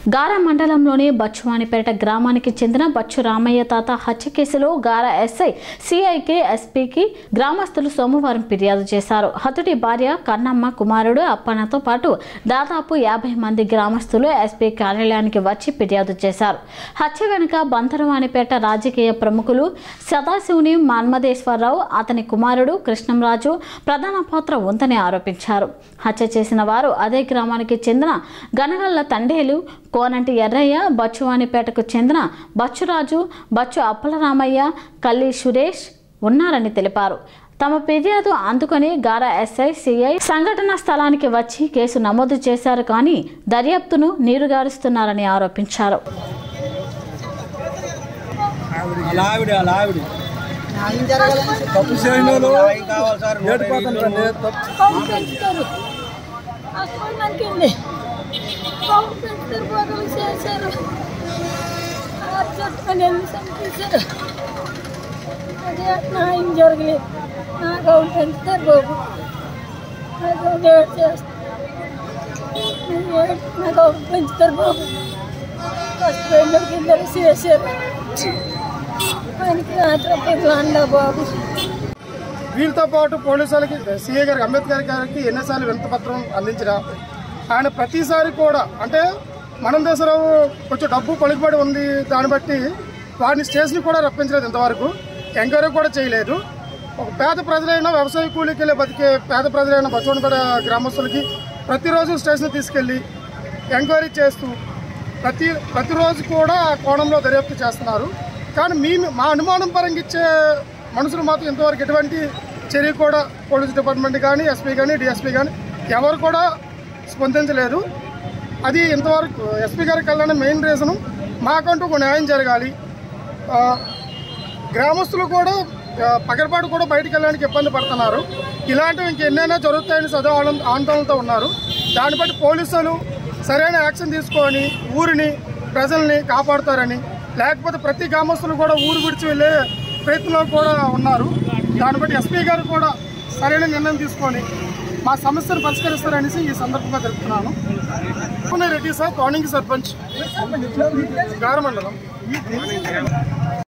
గార మండలంలోని బచ్చువానిపేట గ్రామానికి చెందిన బచ్చు రామయ్య తాత హత్య కేసులో గార ఎస్ఐ సిఐకి ఎస్పీకి గ్రామస్తులు సోమవారం ఫిర్యాదు చేశారు హతుడి భార్య కన్నమ్మ కుమారుడు అప్పన్నతో పాటు దాదాపు యాభై మంది గ్రామస్తులు ఎస్పీ కార్యాలయానికి వచ్చి ఫిర్యాదు చేశారు హత్య వెనుక బంతరవానిపేట రాజకీయ ప్రముఖులు సదాశివుని మన్మధేశ్వరరావు అతని కుమారుడు కృష్ణంరాజు ప్రధాన పాత్ర ఉందని ఆరోపించారు హత్య చేసిన వారు అదే గ్రామానికి చెందిన గనగల్ల తండేలు కోనంటి ఎర్రయ్య బచ్చువానిపేటకు చెందిన బచ్చురాజు బచ్చు అప్పలరామయ్య కల్లి సురేష్ ఉన్నారని తెలిపారు తమ ఫిర్యాదు అందుకొని గారా ఎస్ఐ సిఐ సంఘటనా స్థలానికి వచ్చి కేసు నమోదు చేశారు కానీ దర్యాప్తును నీరుగారుస్తున్నారని ఆరోపించారు అలా ఆవిడ అలా ఆవిడ న్యాయం జరగాలని తప్పు చేయని వాళ్ళు న్యాయం కావాలి సార్ ఏడిపోతుంటారండి తప్పు బాబు పెంచుతారు అసలు మనకండి బాబు పెంచుతారు బాబు చేశారు చెట్టుకొని వెళ్ళి చంపేశారు అదే న్యాయం జరగలేదు నాకు అవును పెంచుతారు బాబు నాకు అవును ఏడు చేస్తారు నాకు అవును పెంచుతారు బాబు కష్టపడిన కింద చేశారు ఆయనకి రాత్రి అండా బాబు వీళ్ళతో పాటు పోలీసులకి సీఏ గారికి అంబేద్కర్ గారికి ఎన్నిసార్లు వినతపత్రం అందించిన ఆయన ప్రతిసారి కూడా అంటే మనం దేశరావు కొంచెం డబ్బు పలుకుబడి ఉంది దాన్ని బట్టి వారిని స్టేషన్ కూడా రప్పించలేదు ఇంతవరకు ఎంక్వైరీ కూడా చేయలేదు ఒక పేద ప్రజలైన వ్యవసాయ కూలీకి వెళ్ళి బతికే పేద ప్రజలైన బచ్చవనపేట గ్రామస్తులకి ప్రతిరోజు స్టేషన్ తీసుకెళ్ళి ఎంక్వైరీ చేస్తూ ప్రతి ప్రతిరోజు కూడా ఆ కోణంలో దర్యాప్తు చేస్తున్నారు కానీ మీ మా అనుమానం పరంగా ఇచ్చే మనుషులు మాత్రం ఇంతవరకు ఎటువంటి చర్య కూడా పోలీస్ డిపార్ట్మెంట్ కానీ ఎస్పీ కానీ డిఎస్పీ కానీ ఎవరు కూడా స్పందించలేదు అది ఇంతవరకు ఎస్పీ గారికి వెళ్ళిన మెయిన్ రీజను మాకంటూ ఒక న్యాయం జరగాలి ఆ, గ్రామస్తులు కూడా ఆ, పగడపాటు కూడా బయటికి వెళ్ళడానికి ఇబ్బంది పడుతున్నారు ఇలాంటివి ఇంకెన్నైనా జరుగుతాయని సదా ఆనంద- ఆందోళనతో ఉన్నారు దాన్ని బట్టి పోలీసులు సరైన యాక్షన్ తీసుకొని ఊరిని ప్రజల్ని కాపాడుతారని లేకపోతే ప్రతి గ్రామస్తులు కూడా ఊరు విడిచి వెళ్ళే ప్రయత్నంలో కూడా ఉన్నారు దాన్ని బట్టి ఎస్పీ గారు కూడా సరైన నిర్ణయం తీసుకొని మా సమస్యను పరిష్కరిస్తారనేసి ఈ సందర్భంగా తెలుపుతున్నాను రెడ్డి సార్ కోనింగ్ సర్పంచ్ గారమండలం